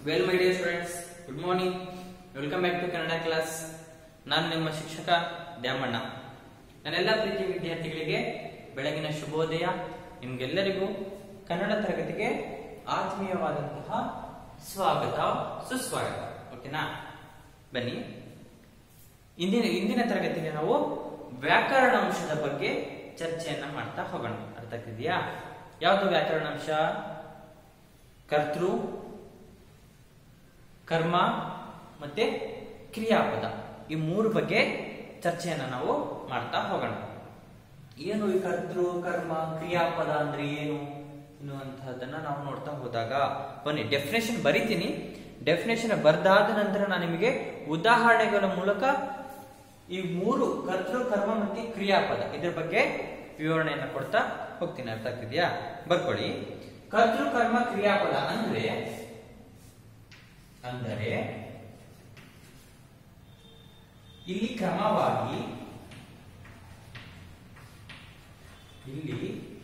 Well my dear students good morning welcome back to Kannada class ನಾನು ನಿಮ್ಮ ಶಿಕ್ಷಕ ದ್ಯಾಮಣ್ಣ ನನ್ನೆಲ್ಲ ಪ್ರೀತಿ ವಿದ್ಯಾರ್ಥಿಗಳಿಗೆ ಬೆಳಗಿನ ಶುಭೋದಯ ನಿಮ್ಗೆಲ್ಲರಿಗೂ ಕನ್ನಡ ತರಗತಿಗೆ ಆತ್ಮೀಯವಾದಂತಹ ಸ್ವಾಗತ ಸುಸ್ವಾಗತ ಓಕೆನಾ ಬನ್ನಿ ಇಂದಿನ ಇಂದಿನ ತರಗತಿಗೆ ನಾವು ವ್ಯಾಕರಣಾಂಶದ ಬಗ್ಗೆ ಚರ್ಚೆಯನ್ನ ಮಾಡ್ತಾ ಹೋಗೋಣ ಅರ್ಥ ಆಗ್ತಿದೆಯಾ ಯಾವುದು ವ್ಯಾಕರಣಾಂಶ ಕರ್ತೃ ಕರ್ಮ ಮತ್ತೆ ಕ್ರಿಯಾಪದ ಈ ಮೂರು ಬಗ್ಗೆ ಚರ್ಚೆಯನ್ನ ನಾವು ಮಾಡ್ತಾ ಹೋಗೋಣ ಏನು ಈ ಕರ್ತೃ ಕರ್ಮ ಕ್ರಿಯಾಪದ ಅಂದ್ರೆ ಏನು ಎನ್ನುವಂತಹದನ್ನ ನಾವು ನೋಡ್ತಾ ಹೋದಾಗ ಬನ್ನಿ ಡೆಫಿನೇಷನ್ ಬರಿತೀನಿ ಡೆಫಿನೇಷನ್ ಬರ್ದಾದ ನಂತರ ನಾನು ನಿಮಗೆ ಉದಾಹರಣೆಗಳ ಮೂಲಕ ಈ ಮೂರು ಕರ್ತೃ ಕರ್ಮ ಮತ್ತೆ ಕ್ರಿಯಾಪದ ಇದ್ರ ಬಗ್ಗೆ ವಿವರಣೆಯನ್ನ ಕೊಡ್ತಾ ಹೋಗ್ತೀನಿ ಅರ್ಥ ಆಗ್ತಿದ್ಯಾ ಬರ್ಕೊಳ್ಳಿ ಕರ್ತೃ ಕರ್ಮ ಕ್ರಿಯಾಪದ ಅಂದ್ರೆ ಅಂದರೆ ಇಲ್ಲಿ ಕ್ರಮವಾಗಿ ಇಲ್ಲಿ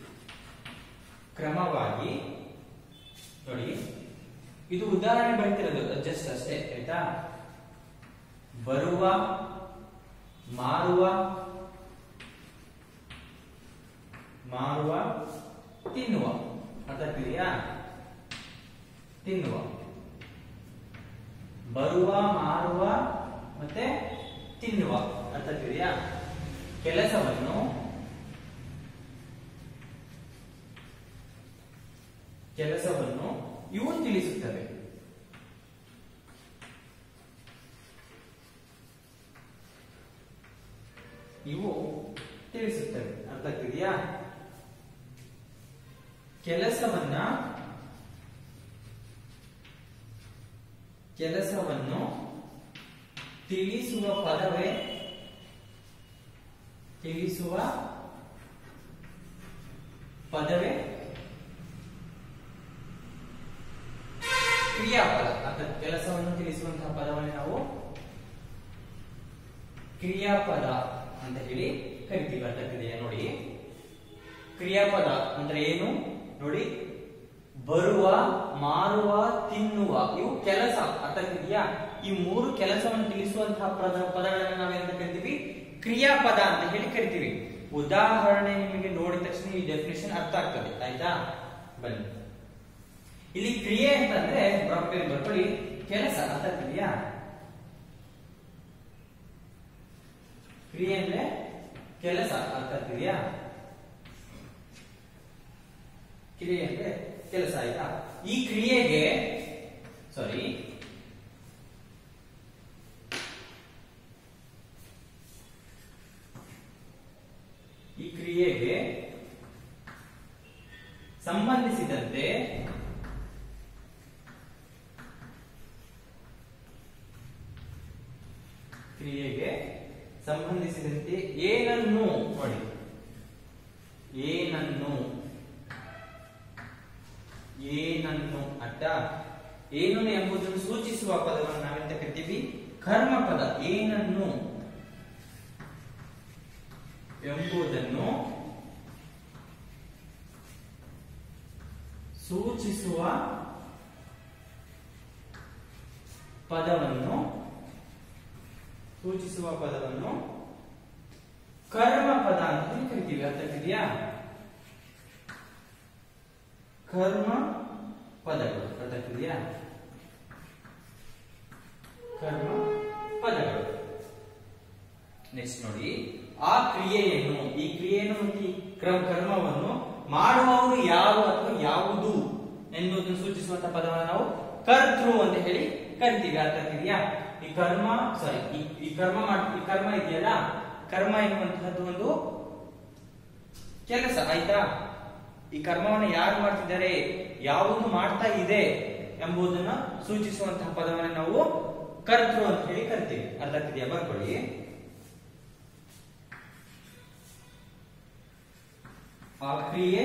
ಕ್ರಮವಾಗಿ ನೋಡಿ ಇದು ಉದಾಹರಣೆ ಬರ್ತಿರೋದು ಜಸ್ಟ್ ಅಷ್ಟೇ ಆಯ್ತಾ ಬರುವ ಮಾರುವ ಮಾರುವ ತಿನ್ನುವ ಅರ್ಥ ಆಗ್ತಿದೆಯಾ ತಿನ್ನುವ ಬರುವ ಮಾರುವ ಮತ್ತೆ ತಿನ್ನುವ ಅರ್ಥ ಆಗ್ತಿದೆಯಾ ಕೆಲಸವನ್ನು ಕೆಲಸವನ್ನು ಇವು ತಿಳಿಸುತ್ತವೆ ಇವು ತಿಳಿಸುತ್ತವೆ ಅರ್ಥ ಆಗ್ತಿದೆಯಾ ಕೆಲಸವನ್ನ ಕೆಲಸವನ್ನು ತಿಳಿಸುವ ಪದವೇ ತಿಳಿಸುವ ಪದವೇ ಕ್ರಿಯಾಪದ ಅಥವಾ ಕೆಲಸವನ್ನು ತಿಳಿಸುವಂತಹ ಪದವನ್ನು ನಾವು ಕ್ರಿಯಾಪದ ಅಂತ ಹೇಳಿ ಕರಿತೀವಿ ಅರ್ಥ ಆಗ್ತಿದೆಯಾ ನೋಡಿ ಕ್ರಿಯಾಪದ ಅಂದ್ರೆ ಏನು ನೋಡಿ ಬರುವ ಮಾರುವ ತಿನ್ನುವ ಇವು ಕೆಲಸ ಅರ್ಥ ಆಗ್ತಿದೆಯಾ ಈ ಮೂರು ಕೆಲಸವನ್ನು ತಿಳಿಸುವಂತಹ ಪದ ಪದಗಳನ್ನು ನಾವೇಂತ ಕರಿತೀವಿ ಕ್ರಿಯಾಪದ ಅಂತ ಹೇಳಿ ಕರಿತೀವಿ ಉದಾಹರಣೆ ನಿಮಗೆ ನೋಡಿದ ತಕ್ಷಣ ಈ ಡೆಫಿನೇಷನ್ ಅರ್ಥ ಆಗ್ತದೆ ಆಯ್ತಾ ಬನ್ನಿ ಇಲ್ಲಿ ಕ್ರಿಯೆ ಅಂತಂದ್ರೆ ಬ್ರಾಕೆಟ್ ಬರ್ಕೊಳ್ಳಿ ಕೆಲಸ ಅರ್ಥ ಆಗ್ತಿದೆಯಾ ಕ್ರಿಯೆ ಅಂದ್ರೆ ಕೆಲಸ ಅರ್ಥ ಆಗ್ತಿದೆಯಾ ಕ್ರಿಯೆ ಅಂದ್ರೆ ಕೆಲಸ ಆಯ್ತಾ ಈ ಕ್ರಿಯೆಗೆ ಸಾರಿ ಈ ಕ್ರಿಯೆಗೆ ಸಂಬಂಧಿಸಿದಂತೆ ಕ್ರಿಯೆಗೆ ಸಂಬಂಧಿಸಿದಂತೆ ಏನನ್ನು ನೋಡಿ ಏನನ್ನು ಏನನ್ನು ಅಡ್ಡ ಏನು ಎಂಬುದನ್ನು ಸೂಚಿಸುವ ಪದವನ್ನು ನಾವೆಂತ ಕರಿತೀವಿ ಕರ್ಮ ಪದ ಏನನ್ನು ಎಂಬುದನ್ನು ಸೂಚಿಸುವ ಪದವನ್ನು ಸೂಚಿಸುವ ಪದವನ್ನು ಕರ್ಮ ಪದ ಅಂತ ಹೇಳಿ ಕರಿತೀವಿ ಅರ್ಥ ಆಗ್ತಿದೆಯಾ ಕರ್ಮ ಪದಗಳು ಅರ್ಥ ಆಗ್ತಿದೆಯಾ ಕರ್ಮ ಪದಗಳು ನೆಕ್ಸ್ಟ್ ನೋಡಿ ಆ ಕ್ರಿಯೆಯನ್ನು ಈ ಕ್ರಿಯೆಯನ್ನು ಮತ್ತು ಈ ಕ್ರಮ ಕರ್ಮವನ್ನು ಮಾಡುವವರು ಯಾರು ಅಥವಾ ಯಾವುದು ಎನ್ನುವುದನ್ನು ಸೂಚಿಸುವಂತಹ ಪದವನ್ನು ನಾವು ಕರ್ತೃ ಅಂತ ಹೇಳಿ ಕರಿತೀವಿ ಅರ್ಥ ಆಗ್ತಿದೆಯಾ ಈ ಕರ್ಮ ಸಾರಿ ಈ ಕರ್ಮ ಮಾಡ್ ಈ ಕರ್ಮ ಇದೆಯಲ್ಲ ಕರ್ಮ ಎನ್ನುವಂತಹದ್ದು ಒಂದು ಕೆಲಸ ಆಯ್ತಾ ಈ ಕರ್ಮವನ್ನು ಯಾರು ಮಾಡ್ತಿದ್ದಾರೆ ಯಾವುದು ಮಾಡ್ತಾ ಇದೆ ಎಂಬುದನ್ನ ಸೂಚಿಸುವಂತಹ ಪದವನ್ನು ನಾವು ಕರ್ತೃ ಅಂತ ಹೇಳಿ ಕರಿತೀವಿ ಅರ್ಥ ಆಗ್ತಿದೆಯಾ ಬರ್ಕೊಳ್ಳಿ ಆ ಕ್ರಿಯೆ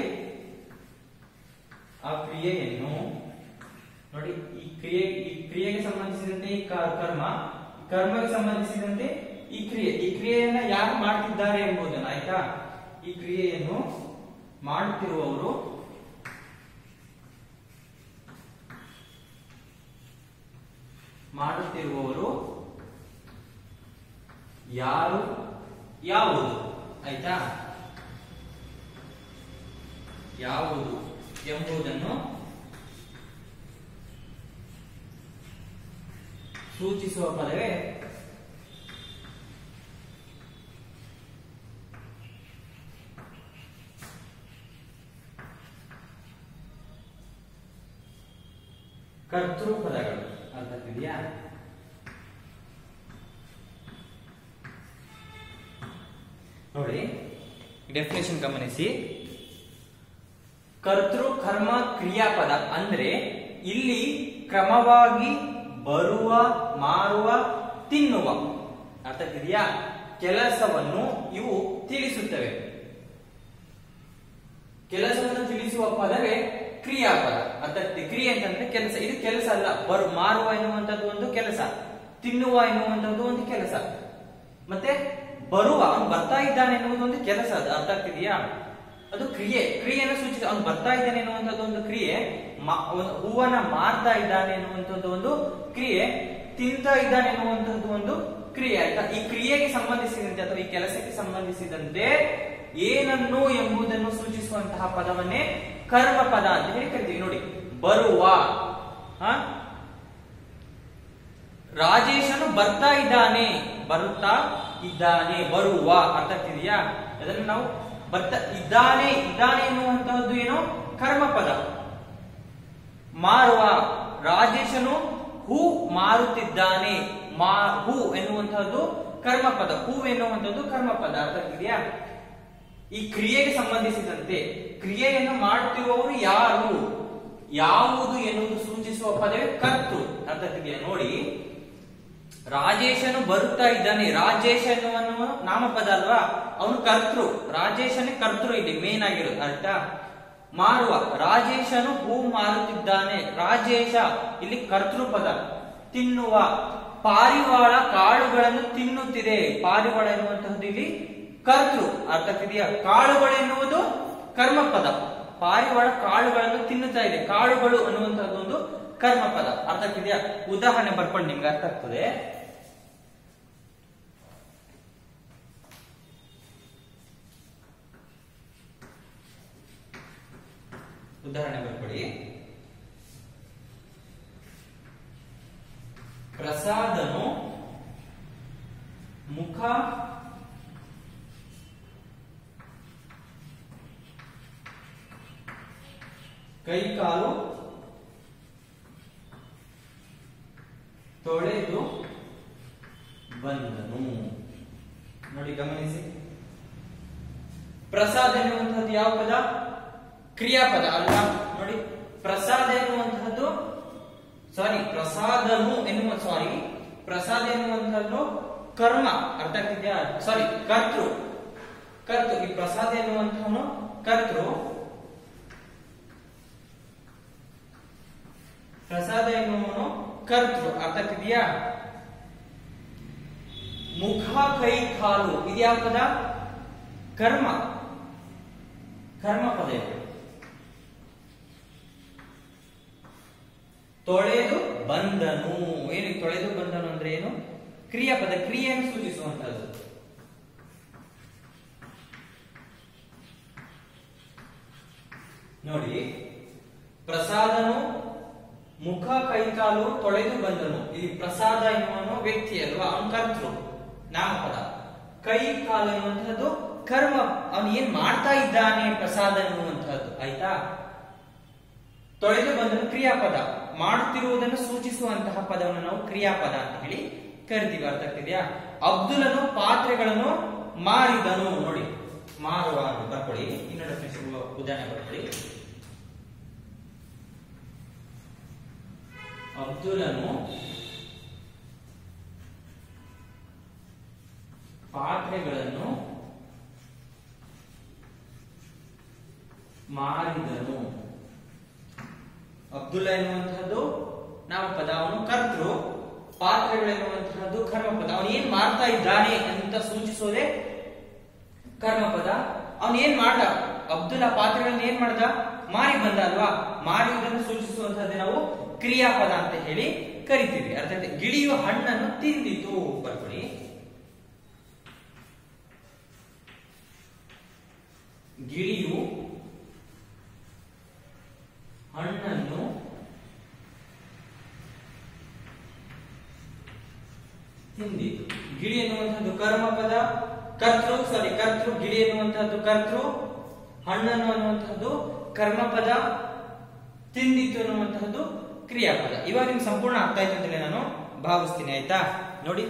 ಆ ಕ್ರಿಯೆಯನ್ನು ನೋಡಿ ಈ ಕ್ರಿಯೆ ಈ ಕ್ರಿಯೆಗೆ ಸಂಬಂಧಿಸಿದಂತೆ ಈ ಕರ್ಮ ಕರ್ಮಕ್ಕೆ ಸಂಬಂಧಿಸಿದಂತೆ ಈ ಕ್ರಿಯೆ ಈ ಕ್ರಿಯೆಯನ್ನ ಯಾರು ಮಾಡ್ತಿದ್ದಾರೆ ಎಂಬುದನ್ನು ಆಯ್ತಾ ಈ ಕ್ರಿಯೆಯನ್ನು ಮಾಡುತ್ತಿರುವವರು ಮಾಡುತ್ತಿರುವವರು ಯಾರು ಯಾವುದು ಆಯ್ತಾ ಯಾವುದು ಎಂಬುದನ್ನು ಸೂಚಿಸುವ ಪದವೇ ಕರ್ತೃ ಪದಗಳು ಅರ್ಥ ಆಗ್ತಿದ್ಯಾ ನೋಡಿ ಡೆಫಿನೇಷನ್ ಗಮನಿಸಿ ಕರ್ತೃ ಕರ್ಮ ಕ್ರಿಯಾಪದ ಅಂದ್ರೆ ಇಲ್ಲಿ ಕ್ರಮವಾಗಿ ಬರುವ ಮಾರುವ ತಿನ್ನುವ ಅರ್ಥ ಆಗ್ತಿದ್ಯಾ ಕೆಲಸವನ್ನು ಇವು ತಿಳಿಸುತ್ತವೆ ಕೆಲಸವನ್ನು ತಿಳಿಸುವ ಪದವೇ ಕ್ರಿಯಾಪದ ಅರ್ಥ ಆಗ್ತಿದೆ? ಕ್ರಿಯೆ ಅಂತಂದ್ರೆ ಕೆಲಸ ಇದು ಕೆಲಸ ಅಲ್ಲ ಬರು ಮಾರುವ ಎನ್ನುವಂಥದ್ದು ಒಂದು ಕೆಲಸ ತಿನ್ನುವ ಎನ್ನುವಂಥದ್ದು ಒಂದು ಕೆಲಸ ಮತ್ತೆ ಬರುವ ಅವನು ಬರ್ತಾ ಇದ್ದಾನೆ ಎನ್ನುವುದು ಒಂದು ಕೆಲಸ ಅದು ಅರ್ಥ ಆಗ್ತಿದೆಯಾ ಅದು ಕ್ರಿಯೆ ಕ್ರಿಯೆಯನ್ನು ಸೂಚಿಸ ಅವನು ಬರ್ತಾ ಇದ್ದಾನೆ ಎನ್ನುವಂಥದ್ದು ಒಂದು ಕ್ರಿಯೆ ಮ- ಅವನು ಹೂವನ್ನ ಮಾರ್ತಾ ಇದ್ದಾನೆ ಎನ್ನುವಂಥದ್ದು ಒಂದು ಕ್ರಿಯೆ ತಿಂತಾ ಇದ್ದಾನೆ ಎನ್ನುವಂಥದ್ದು ಒಂದು ಕ್ರಿಯೆ ಆಯ್ತಾ ಈ ಕ್ರಿಯೆಗೆ ಸಂಬಂಧಿಸಿದಂತೆ ಅಥವಾ ಈ ಕೆಲಸಕ್ಕೆ ಸಂಬಂಧಿಸಿದಂತೆ ಏನನ್ನು ಎಂಬುದನ್ನು ಸೂಚಿಸುವಂತಹ ಪದವನ್ನೇ ಕರ್ಮ ಪದ ಅಂತ ಹೇಳಿ ಕರಿತೀವಿ ನೋಡಿ ಬರುವ ಹ? ರಾಜೇಶನು ಬರ್ತಾ ಇದ್ದಾನೆ ಬರುತ್ತಾ ಇದ್ದಾನೆ ಬರುವ ಅರ್ಥ ಆಗ್ತಿದೆಯಾ ಅದನ್ನು ನಾವು ಬರ್ತಾ ಇದ್ದಾನೆ ಇದ್ದಾನೆ ಎನ್ನುವಂತಹದ್ದು ಏನು ಕರ್ಮ ಪದ ಮಾರುವ ರಾಜೇಶನು ಹೂ ಮಾರುತ್ತಿದ್ದಾನೆ ಮಾ ಹೂ ಎನ್ನುವಂತಹದ್ದು ಕರ್ಮ ಪದ ಹೂ ಎನ್ನುವಂತಹದ್ದು ಕರ್ಮ ಪದ ಅರ್ಥ ಆಗ್ತಿದೆಯಾ ಈ ಕ್ರಿಯೆಗೆ ಸಂಬಂಧಿಸಿದಂತೆ ಕ್ರಿಯೆಯನ್ನು ಮಾಡುತ್ತಿರುವವರು ಯಾರು ಯಾವುದು ಎನ್ನುವುದು ಸೂಚಿಸುವ ಪದವೇ ಕರ್ತು ಅರ್ಥ ಆಗ್ತಿದೆಯಾ ನೋಡಿ ರಾಜೇಶನು ಬರುತ್ತಾ ಇದ್ದಾನೆ ರಾಜೇಶ ಎನ್ನುವನು ನಾಮಪದ ಅಲ್ವಾ ಅವನು ಕರ್ತೃ ರಾಜೇಶನೇ ಕರ್ತೃ ಇಲ್ಲಿ ಮೇನ್ ಆಗಿರೋದು ಆಯ್ತಾ ಮಾರುವ ರಾಜೇಶನು ಹೂ ಮಾರುತ್ತಿದ್ದಾನೆ ರಾಜೇಶ ಇಲ್ಲಿ ಕರ್ತೃ ಪದ ತಿನ್ನುವ ಪಾರಿವಾಳ ಕಾಳುಗಳನ್ನು ತಿನ್ನುತ್ತಿದೆ ಪಾರಿವಾಳ ಎನ್ನುವಂತಹದ್ದು ಇಲ್ಲಿ ಕರ್ತೃ ಅರ್ಥ ಆಗ್ತಿದೆಯಾ ಕಾಳುಗಳು ಎನ್ನುವುದು ಕರ್ಮಪದ ಪಾರಿವಾಳ ಕಾಳುಗಳನ್ನು ತಿನ್ನುತ್ತಾ ಇದೆ ಕಾಳುಗಳು ಅನ್ನುವಂತಹದ್ದು ಒಂದು ಕರ್ಮಪದ ಅರ್ಥ ಆಗ್ತಿದೆಯಾ ಉದಾಹರಣೆ ಬರ್ಕೊಂಡು ನಿಮ್ಗೆ ಅರ್ಥ ಆಗ್ತದೆ ಉದಾಹರಣೆ ಬರ್ಕೊಡಿ ಪ್ರಸಾದನು ಮುಖ ಕೈಕಾಲು ತೊಳೆದು ಬಂದನು ನೋಡಿ ಗಮನಿಸಿ ಪ್ರಸಾದ ಎನ್ನುವಂತಹದ್ದು ಯಾವ ಪದ ಕ್ರಿಯಾಪದ ಅಲ್ವಾ ನೋಡಿ ಪ್ರಸಾದ ಎನ್ನುವಂತಹದ್ದು ಸಾರಿ ಪ್ರಸಾದನು ಎನ್ನುವ ಸಾರಿ ಪ್ರಸಾದ ಎನ್ನುವಂತಹದ್ದು ಕರ್ಮ ಅರ್ಥ ಆಗ್ತಿದ್ಯಾ ಸಾರಿ ಕರ್ತೃ ಕರ್ತೃ ಈ ಪ್ರಸಾದ ಎನ್ನುವಂತಹವನು ಕರ್ತೃ ಪ್ರಸಾದ ಎನ್ನುವನು ಕರ್ತೃ ಅರ್ಥ ಆಗ್ತಿದ್ಯಾ ಮುಖ ಕೈ ಕಾಲು ಇದ್ಯಾವ ಪದ ಕರ್ಮ ಕರ್ಮ ಪದ ಇದು ತೊಳೆದು ಬಂದನು ಏನು ಈ ತೊಳೆದು ಬಂದನು ಅಂದ್ರೆ ಏನು ಕ್ರಿಯಾಪದ ಕ್ರಿಯೆಯನ್ನು ಸೂಚಿಸುವಂತಹದ್ದು ನೋಡಿ ಪ್ರಸಾದನು ಮುಖ ಕೈಕಾಲು ತೊಳೆದು ಬಂದನು ಇಲ್ಲಿ ಪ್ರಸಾದ ಎನ್ನುವನು ವ್ಯಕ್ತಿ ಅಲ್ವಾ ಅವನು ಕರ್ತೃ ನಾಮಪದ ಕೈ ಕಾಲು ಎನ್ನುವಂತಹದ್ದು ಕರ್ಮ ಅವನು ಏನ್ ಮಾಡ್ತಾ ಇದ್ದಾನೆ ಪ್ರಸಾದ ಎನ್ನುವಂತಹದ್ದು ಆಯ್ತಾ ತೊಳೆದು ಬಂದನು ಕ್ರಿಯಾಪದ ಮಾಡುತ್ತಿರುವುದನ್ನು ಸೂಚಿಸುವಂತಹ ಪದವನ್ನು ನಾವು ಕ್ರಿಯಾಪದ ಅಂತ ಹೇಳಿ ಕರಿತೀವಿ ಅರ್ಥ ಆಗ್ತಿದ್ಯಾ ಅಬ್ದುಲನು ಪಾತ್ರೆಗಳನ್ನು ಮಾರಿದನು ನೋಡಿ ಮಾರುವ ಅಂತ ಬರ್ಕೊಳ್ಳಿ ಇನ್ನೊಂದು definition ಉದಾಹರಣೆ ಬರ್ಕೊಳ್ಳಿ ಅಬ್ದುಲನು ಪಾತ್ರೆಗಳನ್ನು ಮಾರಿದನು ಅಬ್ದುಲ್ಲ ಎನ್ನುವಂತಹದ್ದು ನಾಮಪದ ಅವನು ಕರ್ತೃ ಪಾತ್ರೆಗಳು ಎನ್ನುವಂತಹದ್ದು ಕರ್ಮಪದ ಅವನು ಏನ್ ಮಾಡ್ತಾ ಇದ್ದಾನೆ ಅಂತ ಸೂಚಿಸೋದೇ ಕರ್ಮಪದ ಅವನು ಏನ್ ಮಾಡ್ದ ಅಬ್ದುಲ್ಲ ಪಾತ್ರೆಗಳನ್ನ ಏನ್ ಮಾಡ್ದ ಮಾರಿ ಬಂದ ಅಲ್ವಾ ಮಾರಿಯುವುದನ್ನು ಸೂಚಿಸುವಂತಹದ್ದೇ ನಾವು ಕ್ರಿಯಾಪದ ಅಂತ ಹೇಳಿ ಕರಿತೀವಿ ಅರ್ಥ ಆಯ್ತಾ? ಗಿಳಿಯು ಹಣ್ಣನ್ನು ತಿಂದಿತು ಬರ್ಕೊಳ್ಳಿ ಗಿಳಿಯು ಹಣ್ಣನ್ನು ತಿಂದಿತು ಗಿಳಿ ಎನ್ನುವಂತಹದ್ದು ಕರ್ಮಪದ ಕರ್ತೃ ಸಾರಿ ಕರ್ತೃ ಗಿಳಿ ಎನ್ನುವಂತಹದ್ದು ಕರ್ತೃ ಹಣ್ಣನ್ನು ಅನ್ನುವಂತಹದ್ದು ಕರ್ಮಪದ ತಿಂದಿತು ಅನ್ನುವಂತಹದ್ದು ಕ್ರಿಯಾಪದ ಇವಾಗ ನಿಮ್ಗೆ ಸಂಪೂರ್ಣ ಅರ್ಥ ಆಯ್ತು ಅಂತೇಳಿ ನಾನು ಭಾವಿಸ್ತೀನಿ ಆಯ್ತಾ ನೋಡಿ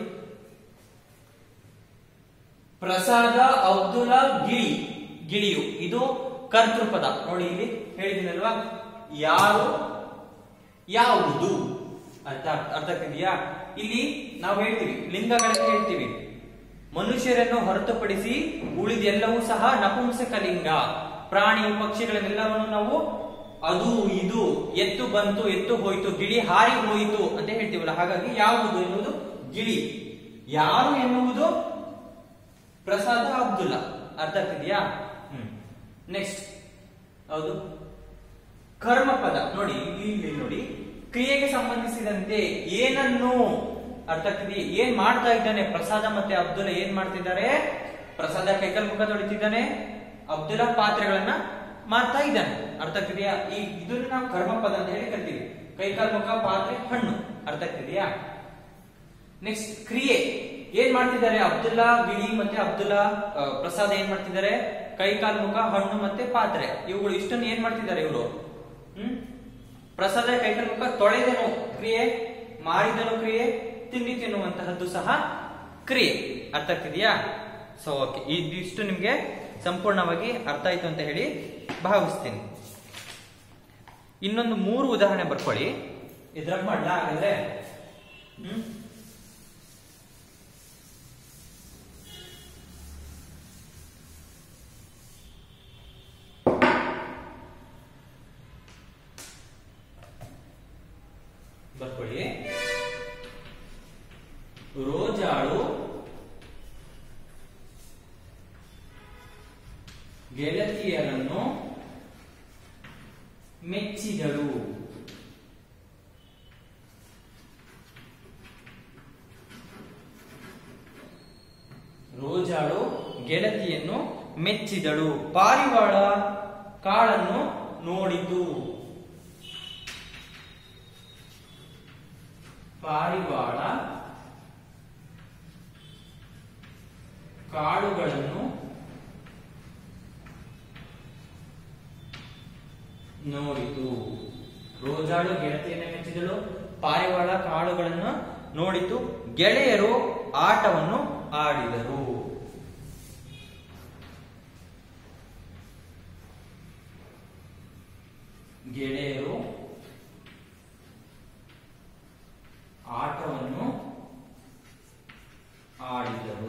ಪ್ರಸಾದ ಅಬ್ದುಲ್ಲಾ ಗಿಳಿ ಗಿಳಿಯು ಇದು ಕರ್ತೃಪದ ನೋಡಿ ಇಲ್ಲಿ ಹೇಳಿದಿನಲ್ವಾ ಯಾರು ಯಾವುದು ಅರ್ಥ ಅರ್ಥ ಆಗ್ತಿದೆಯಾ ಇಲ್ಲಿ ನಾವು ಹೇಳ್ತೀವಿ ಲಿಂಗಗಳಲ್ಲಿ ಹೇಳ್ತೀವಿ ಮನುಷ್ಯರನ್ನು ಹೊರತುಪಡಿಸಿ ಉಳಿದೆಲ್ಲವೂ ಸಹ ನಪುಂಸಕ ಲಿಂಗ ಪ್ರಾಣಿ ಪಕ್ಷಿಗಳನ್ನೆಲ್ಲವನ್ನು ನಾವು ಅದು ಇದು ಎತ್ತು ಬಂತು ಎತ್ತು ಹೋಯ್ತು ಗಿಳಿ ಹಾರಿ ಹೋಯಿತು ಅಂತ ಹೇಳ್ತೀವಲ್ಲ ಹಾಗಾಗಿ ಯಾವುದು ಎನ್ನುವುದು ಗಿಳಿ ಯಾರು ಎನ್ನುವುದು ಪ್ರಸಾದ ಅಬ್ದುಲ್ಲಾ ಅರ್ಥ ಆಗ್ತಿದ್ಯಾ ಹ್ಮ್ ನೆಕ್ಸ್ಟ್ ಹೌದು ಕರ್ಮಪದ ನೋಡಿ ಇಲ್ಲಿ ಇಲ್ಲಿ ನೋಡಿ ಕ್ರಿಯೆಗೆ ಸಂಬಂಧಿಸಿದಂತೆ ಏನನ್ನು ಅರ್ಥ ಆಗ್ತಿದೆ ಏನ್ ಮಾಡ್ತಾ ಇದ್ದಾನೆ ಪ್ರಸಾದ ಮತ್ತೆ ಅಬ್ದುಲ್ಲಾ ಏನ್ ಮಾಡ್ತಿದ್ದಾರೆ ಪ್ರಸಾದ ಕೈಕಲ್ ಮುಖ ತೊಳಿತಿದ್ದಾನೆ ಅಬ್ದುಲ್ಲಾ ಪಾತ್ರೆಗಳನ್ನ ಮಾಡ್ತಾ ಇದ್ದಾನೆ ಅರ್ಥ ಆಗ್ತಿದೆಯಾ ಈ ಇದನ್ನ ನಾವು ಕರ್ಮಪದ ಅಂತ ಹೇಳಿ ಕರಿತೀವಿ ಕೈಕಾಲ್ ಮುಖ ಪಾತ್ರೆ ಹಣ್ಣು ಅರ್ಥ ಆಗ್ತಿದೆಯಾ ನೆಕ್ಸ್ಟ್ ಕ್ರಿಯೆ ಏನ್ ಮಾಡ್ತಿದ್ದಾರೆ ಅಬ್ದುಲ್ಲಾ ಗಿಳಿ ಮತ್ತೆ ಅಬ್ದುಲ್ಲಾ ಆ, ಪ್ರಸಾದ್ ಏನ್ ಮಾಡ್ತಿದ್ದಾರೆ ಕೈ ಕಾಲು ಮುಖ ಹಣ್ಣು ಮತ್ತೆ ಪಾತ್ರೆ ಇವುಗಳು ಇಷ್ಟನ್ನು ಏನ್ ಮಾಡ್ತಿದ್ದಾರೆ ಇವರು ಹ್ಮ್ ಪ್ರಸಾದ ಕೈ ಕಾಲು ಮುಖ ತೊಳೆದನು ಕ್ರಿಯೆ ಮಾರಿದನು ಕ್ರಿಯೆ ತಿಂಡಿ ತಿನ್ನುವಂತಹದ್ದು ಸಹ ಕ್ರಿಯೆ ಅರ್ಥ ಆಗ್ತಿದೆಯಾ ಸೊ ಓಕೆ ಇದಿಷ್ಟು ನಿಮ್ಗೆ ಸಂಪೂರ್ಣವಾಗಿ ಅರ್ಥ ಆಯ್ತು ಅಂತ ಹೇಳಿ ಭಾವಿಸ್ತೀನಿ ಇನ್ನೊಂದು ಮೂರು ಉದಾಹರಣೆ ಬರ್ಕೊಳ್ಳಿ ಇದ್ರ ಮಾಡ್ಲಾ ಹಾಗಾದ್ರೆ ಹ್ಮ್ ಬರ್ಕೊಳ್ಳಿ ರೋಜಾಳು ಗೆಳತಿಯರನ್ನು ಮೆಚ್ಚಿದಳು ರೋಜಾಳು ಗೆಳತಿಯನ್ನು ಮೆಚ್ಚಿದಳು ಪಾರಿವಾಳ ಕಾಳನ್ನು ನೋಡಿತು ಪಾರಿವಾಳ ಕಾಳುಗಳನ್ನು ನೋಡಿತು ರೋಜಾಳು ಗೆಳತಿಯನ್ನು ಮೆಚ್ಚಿದಳು ಪಾರಿವಾಳ ಕಾಳುಗಳನ್ನು ನೋಡಿತು ಗೆಳೆಯರು ಆಟವನ್ನು ಆಡಿದರು ಗೆಳೆಯರು ಆಟವನ್ನು ಆಡಿದರು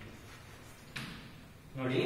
ನೋಡಿ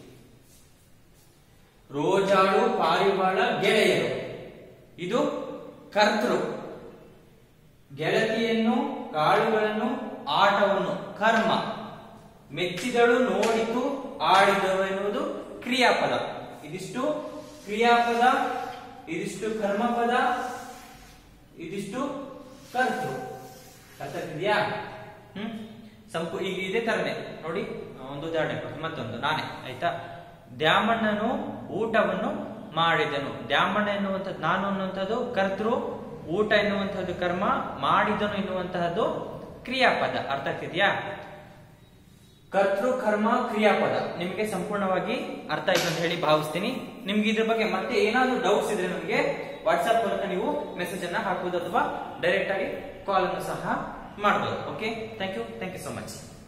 ರೋಜಾಳು ಪಾರಿವಾಳ ಗೆಳೆಯರು ಇದು ಕರ್ತೃ ಗೆಳತಿಯನ್ನು ಕಾಳುಗಳನ್ನು ಆಟವನ್ನು ಕರ್ಮ ಮೆಚ್ಚಿದಳು ನೋಡಿತು ಆಡಿದಳು ಎನ್ನುವುದು ಕ್ರಿಯಾಪದ ಇದಿಷ್ಟು ಕ್ರಿಯಾಪದ ಇದಿಷ್ಟು ಕರ್ಮಪದ ಇದಿಷ್ಟು ಕರ್ತೃ ಅರ್ಥ ಆಗ್ತಿದ್ಯಾ ಹ್ಮ್ ಸಂಪೂ ಈಗ ಇದೇ ತರನೇ ನೋಡಿ ಒಂದು ಉದಾಹರಣೆ ಕೊಡ್ತೀನಿ ಮತ್ತೊಂದು ನಾನೇ ಆಯ್ತಾ ದ್ಯಾಮಣ್ಣನು ಊಟವನ್ನು ಮಾಡಿದನು ದ್ಯಾಮಣ್ಣ ಎನ್ನುವಂಥದ್ದು ನಾನು ಅನ್ನುವಂಥದ್ದು ಕರ್ತೃ ಊಟ ಎನ್ನುವಂಥದ್ದು ಕರ್ಮ ಮಾಡಿದನು ಎನ್ನುವಂತಹದ್ದು ಕ್ರಿಯಾಪದ ಅರ್ಥ ಆಗ್ತಿದ್ಯಾ ಕರ್ತೃ ಕರ್ಮ ಕ್ರಿಯಾಪದ ನಿಮಗೆ ಸಂಪೂರ್ಣವಾಗಿ ಅರ್ಥ ಆಯ್ತು ಅಂತ ಹೇಳಿ ಭಾವಿಸ್ತೀನಿ ನಿಮ್ಗೆ ಇದ್ರ ಬಗ್ಗೆ ಮತ್ತೆ ಏನಾದ್ರೂ ಡೌಟ್ಸ್ ಇದ್ರೆ ನನಗೆ ವಾಟ್ಸ್ಆಪ್ ಮೂಲಕ ನೀವು ಮೆಸೇಜ್ ಅನ್ನ ಹಾಕಬಹುದು ಅಥವಾ ಡೈರೆಕ್ಟ್ ಆಗಿ ಕಾಲ್ ಅನ್ನು ಸಹ ಮಾಡಬಹುದು okay thank you thank you so much